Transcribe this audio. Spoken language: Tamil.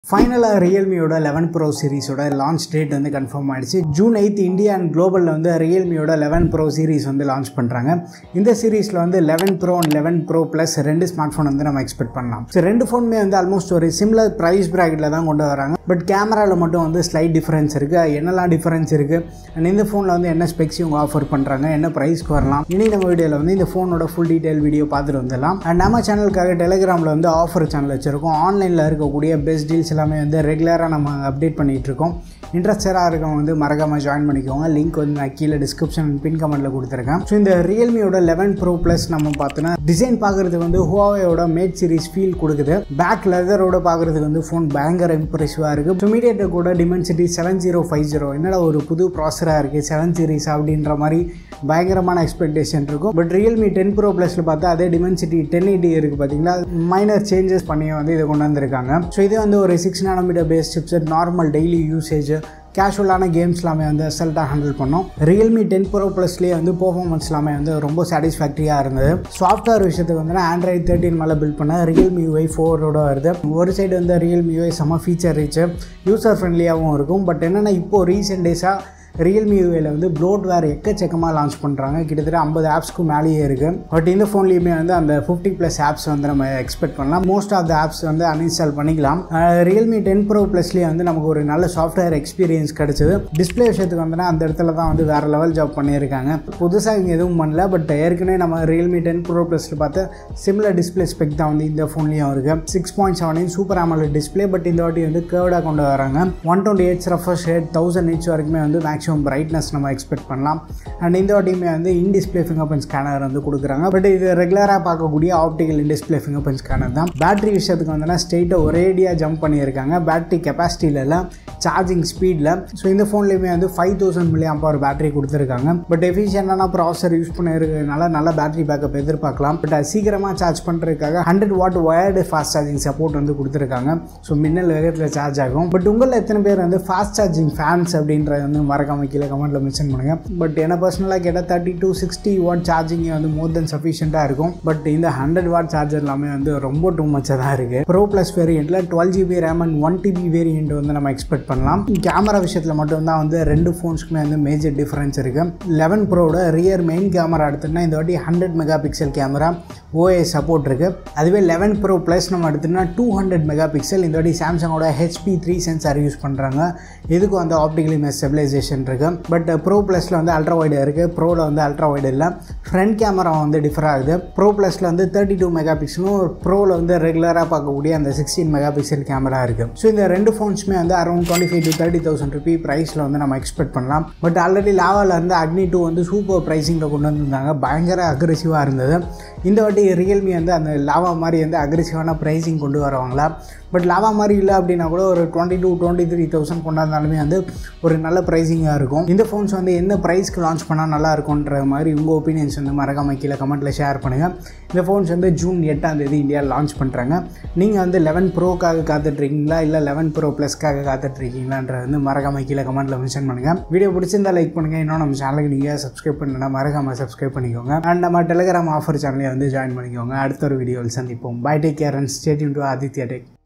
ஃபைனலாக ரியல்மியோட லெவன் ப்ரோ சீரிஸோட லான்ச் டேட் வந்து கன்ஃபார்ம் ஆயிடுச்சு ஜூன் எயித் இந்தியா அண்ட் குளோபலில் வந்து ரியல்மியோட லெவன் ப்ரோ சீரிஸ் வந்து லான்ச் பண்ணுறாங்க இந்த சீரிஸில் வந்து eleven pro and eleven pro plus ரெண்டு ஸ்மார்ட் ஃபோன் வந்து நம்ம எக்ஸ்பெக்ட் பண்ணலாம் ஸோ ரெண்டு ஃபோனுமே வந்து ஆல்மோஸ்ட் ஒரு சிம்லர் ப்ரைஸ் ப்ராக்கெட்டில் தான் கொண்டு வராங்க பட் கேமராவில் மட்டும் வந்து ஸ்லைட் டிஃபரன்ஸ் இருக்குது என்னெல்லாம் டிஃபரன்ஸ் இருக்குது அண்ட் இந்த ஃபோனில் வந்து என்ன ஸ்பெக்ஸ் இவங்க ஆஃபர் பண்ணுறாங்க என்ன ப்ரைஸ்க்கு வரலாம் இனி நம்ம வீடியோவில் வந்து இந்த ஃபோனோட ஃபுல் டீட்டெயில் வீடியோ பார்த்துட்டு வந்துடலாம் அண்ட் நம்ம சேனலுக்காக டெலிகிராமில் வந்து ஆஃபர் சேனல் வச்சுருக்கோம் ஆன்லைனில் இருக்கக்கூடிய பெஸ்ட் டீல்ஸ் எல்லாமே வந்து ரெகுலராக நம்ம அப்டேட் பண்ணிகிட்டு இருக்கோம் இன்ட்ரெஸ்டடாக இருக்கவங்க வந்து மறக்காமல் ஜாயின் பண்ணிக்கோங்க லிங்க் வந்து நான் கீழே டிஸ்கிரிப்ஷன் பின் கமெண்ட்டில் கொடுத்துருக்கேன் ஸோ இந்த ரியல்மியோட லெவன் ப்ரோ ப்ளஸ் நம்ம பார்த்தோன்னா டிசைன் பார்க்குறது வந்து ஹுவாவேயோட மேட் சீரிஸ் ஃபீல் கொடுக்குது பேக் லெதரோட பார்க்குறதுக்கு வந்து ஃபோன் பயங்கர இம்ப்ரெசிவாக இருக்குது ஸோ மீடியேட்டர் கூட Dimensity seven zero five zero என்னடா ஒரு புது ப்ராசராக இருக்குது செவன் சீரிஸ் அப்படின்ற மாதிரி பயங்கரமான எக்ஸ்பெக்டேஷன் இருக்கும் பட் ரியல்மி டென் ப்ரோ ப்ளஸில் பார்த்தா அதே டிமென்சிட்டி டென் எயிட்டி இருக்குது பார்த்தீங்களா மைனர் சேஞ்சஸ் பண்ணி வந்து இதை கொண்டு வந்திருக்காங்க ஸோ இது வந்து ஒரு six nanometer based chipset normal daily usage கேஷுவலான கேம்ஸ் எல்லாமே வந்து அசல்ட்டாக ஹேண்டில் பண்ணோம் ரியல்மி டென் ப்ரோ ப்ளஸ்லேயே வந்து பர்ஃபார்மன்ஸ் எல்லாமே வந்து ரொம்ப சாட்டிஸ்ஃபேக்டரியாக இருந்தது சாஃப்ட்வேர் விஷயத்துக்கு வந்து ஆண்ட்ராய்ட் தேர்ட்டின் மேலே பில்ட் பண்ண ரியல்மி யூஐ ஃபோரோட வருது ஒரு சைடு வந்து ரியல்மி யூஐ செம்ம ஃபீச்சர் ரிச்சு யூசர் ஃப்ரெண்ட்லியாகவும் இருக்கும் பட் என்னென்னா இப்போது ரீசெண்ட் டேஸாக ரியல்மி யூஏல வந்து ப்ளோட்வேர் எக்கச்சக்கமாக லான்ச் பண்ணுறாங்க கிட்டத்தட்ட ஐம்பது ஆப்ஸ்க்கு மேலேயே இருக்குது பட் இந்த ஃபோன்லேயுமே வந்து அந்த ஃபிஃப்டி ப்ளஸ் ஆப்ஸ் வந்து நம்ம எக்ஸ்பெக்ட் பண்ணலாம் மோஸ்ட் ஆஃப் த ஆப்ஸ் வந்து அன்இன்ஸ்டால் பண்ணிக்கலாம் ரியல்மி டென் ப்ரோ ப்ளஸ்லேயே வந்து நமக்கு ஒரு நல்ல சாஃப்ட்வேர் எக்ஸ்பீரியன்ஸ் கிடச்சிது டிஸ்பிளே விஷயத்துக்கு வந்தோன்னா அந்த இடத்துல தான் வந்து வேறு லெவல் ஜாப் பண்ணியிருக்காங்க புதுசாக இங்கே எதுவும் பண்ணல பட் ஏற்கனவே நம்ம ரியல்மி டென் ப்ரோ ப்ளஸில் பார்த்து சிமிலர் டிஸ்பிளே ஸ்பெக் தான் வந்து இந்த ஃபோன்லேயும் இருக்குது six point seven super AMOLED display but இந்த வாட்டி வந்து கேர்டாக கொண்டு வராங்க one twenty hertz refresh rate thousand nits வரைக்குமே வந்து மேக்ஸிமம் பிரைட்னஸ் நம்ம எக்ஸ்பெக்ட் பண்ணலாம் அண்ட் இந்த வாட்டியுமே வந்து in display fingerprint scanner வந்து கொடுக்குறாங்க பட் இது ரெகுலராக பார்க்கக்கூடிய optical in display fingerprint scanner தான் பேட்டரி விஷயத்துக்கு வந்தோன்னா ஸ்ட்ரெயிட்டாக ஒரேடியாக ஜம்ப் பண்ணியிருக்காங்க பேட்டரி கெப்பாசிட்டியில் சார்ஜிங் ஸ்பீடில் ஸோ இந்த ஃபோன்லேயுமே வந்து five thousand milli milliampere battery கொடுத்துருக்காங்க பட் எஃபிஷியண்டான ப்ராசர் யூஸ் பண்ணிருக்கிறதுனால நல்ல பேட்டரி பேக்கப் எதிர்பார்க்கலாம் பட் அது சீக்கிரமாக சார்ஜ் பண்ணுறதுக்காக hundred watt wired fast charging support வந்து கொடுத்துருக்காங்க ஸோ மின்னல் வேகத்தில் சார்ஜ் ஆகும் பட் உங்களில் எத்தனை பேர் வந்து ஃபாஸ்ட் சார்ஜிங் ஃபேன்ஸ் அப்படின்றது வந்து மறக்காம கீழே கமெண்ட்டில் மென்ஷன் பண்ணுங்கள் பட் என்ன பர்சனலாக கேட்டால் thirty to sixty watt charging வந்து மோர் தென் சஃபிஷியண்ட்டாக இருக்கும் பட் இந்த ஹண்ட்ரட் வாட் சார்ஜர் எல்லாமே வந்து ரொம்ப டூ மச்சாக தான் இருக்குது ப்ரோ ப்ளஸ் வேரியண்ட்டில் twelve GB RAM and one TB variant வந்து நம்ம எக்ஸ்பெக்ட் பண்ணலாம் கேமரா விஷயத்தில் மட்டும்தான் வந்து ரெண்டு ஃபோன்ஸ்க்குமே வந்து மேஜர் டிஃப்ரென்ஸ் இருக்குது லெவன் ப்ரோட ரியர் மெயின் கேமரா எடுத்தோம்னா இந்த வாட்டி hundred megapixel camera OIS support இருக்குது அதுவே லெவன் ப்ரோ ப்ளஸ் நம்ம எடுத்தோம்னா டூ ஹண்ட்ரட் மெகா பிக்சல் இந்த வாட்டி சாம்சங்கோட ஹெச்பி த்ரீ சென்சார் யூஸ் பண்ணுறாங்க இதுக்கும் வந்து ஆப்டிக்கல் இமேஜ் ஸ்டெபிலைசேஷன் இருக்குது பட் ப்ரோ ப்ளஸில் வந்து அல்ட்ரா வைடு இருக்குது ப்ரோவில் வந்து அல்ட்ரா வைடு இல்லை ஃப்ரண்ட் கேமரா வந்து டிஃபர் ஆகுது ப்ரோ ப்ளஸில் வந்து தேர்ட்டி டூ மெகா பிக்சலும் ப்ரோவில் வந்து ரெகுலராக பார்க்கக்கூடிய அந்த சிக்ஸ்டீன் மெகா பிக்சல் கேமரா இருக்குது ஸோ இந்த ரெண்டு ஃபோன்ஸுமே வந்து around twenty five to thirty thousand rupee ப்ரைஸில் வந்து நம்ம எக்ஸ்பெக்ட் பண்ணலாம் பட் ஆல்ரெடி லாவாவில் இருந்து அக்னி டூ வந்து சூப்பர் ப்ரைஸிங்கில் கொண்டு வந்திருந்தாங்க பயங்கர அக்ரெசிவாக இருந்தது இந்த வாட்டி ரியல்மி வந்து அந்த லாவா மாதிரி வந்து அக்ரெசிவான ப்ரைஸிங் கொண்டு வருவாங்களா பட் லாவா மாதிரி இல்லை அப்படின்னா கூட ஒரு twenty two twenty three thousand கொண்டாந்தாலுமே வந்து ஒரு நல்ல ப்ரைஸிங்காக இருக்கும் இந்த ஃபோன்ஸ் வந்து எந்த ப்ரைஸ்க்கு லான்ச் பண்ணால் நல்லா இருக்கும்ன்ற மாதிரி உங்கள் ஒப்பீனியன்ஸ் வந்து மறக்காம கீழே கமெண்ட்டில் ஷேர் பண்ணுங்கள் இந்த ஃபோன்ஸ் வந்து ஜூன் எட்டாம் தேதி இந்தியாவில் லான்ச் பண்ணுறாங்க நீங்கள் வந்து லெவன் ப்ரோக்காக காத்துட்ருக்கீங்களா இல்லை லெவன் ப்ரோ ப்ளஸ்க்காக காத்துட்ருக்கீங்களான்ற வந்து மறக்காம கீழே கமெண்ட்டில் மென்ஷன் பண்ணுங்கள் வீடியோ பிடிச்சிருந்தா லைக் பண்ணுங்கள் இன்னும் நம்ம சேனலுக்கு நீங்கள் சப்ஸ்கிரைப் பண்ணலாம் மறக்காம சப்ஸ்கிரைப் பண்ணிக்கோங்க அண்ட் நம்ம டெலிகிராம் ஆஃபர் சேனலையும் வந்து ஜாயின் பண்ணிக்கோங்க அடுத்த ஒரு வீடியோவில் சந்திப்போம் bye take care and stay tuned to Aditya tech